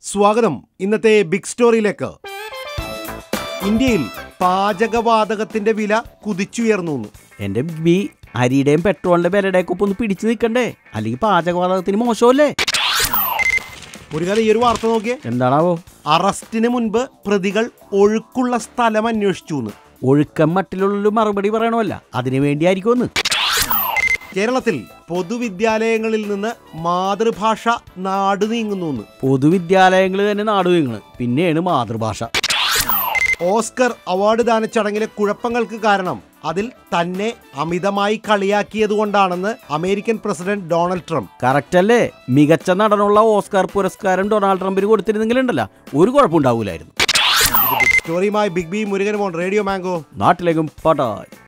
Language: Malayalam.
സ്വാഗതം ഇന്നത്തെ ബിഗ് സ്റ്റോറിയിലേക്ക് ഇന്ത്യയിൽ പാചകവാതകത്തിന്റെ വില കുതിച്ചുയർന്നു എന്ന്. എന്റെ ബി അരിയുടെയും പെട്രോളിന്റെ വിലയുടെയൊക്കെ ഒപ്പം ഒന്ന് പിടിച്ചു നിൽക്കണ്ടേ അല്ലെങ്കിൽ പാചകവാതകത്തിന് മോശമല്ലേ മുരുകൻ ഈ ഒരു വാർത്ത നോക്കിയേ എന്താണാവോ അറസ്റ്റിന് മുൻപ് പ്രതികൾ ഒഴുക്കുള്ള സ്ഥലം അന്വേഷിച്ചു എന്ന് ഒഴുക്കം മട്ടിലുള്ള മറുപടി പറയണമല്ല അതിനു വേണ്ടിയായിരിക്കും ഒന്ന് കേരളത്തിൽ പൊതുവിദ്യാലയങ്ങളിൽ നിന്ന് മാതൃഭാഷ നാട് നീങ്ങുന്നു എന്ന്. പൊതുവിദ്യാലയങ്ങൾ തന്നെ നാട് നീങ്ങണ് പിന്നെയാണ് മാതൃഭാഷ ഓസ്കർ അവാർഡ് ദാന ചടങ്ങിലെ കുഴപ്പങ്ങൾക്ക് കാരണം അതിൽ തന്നെ അമിതമായി കളിയാക്കിയതുകൊണ്ടാണെന്ന് American president Donald Trump correct അല്ലേ മികച്ച നടനുള്ള ഓസ്കാർ പുരസ്കാരം ഡൊണാൾഡ് ട്രംപിന് കൊടുത്തിരുന്നെങ്കിലുണ്ടല്ല ഒരു കുഴപ്പമുണ്ടാവൂലായിരുന്നു സ്റ്റോറിയുമായി ബിഗ് ബി മുരുകൻ മോൻ റേഡിയോ മാംഗോ നാട്ടിലേക്കും പടായി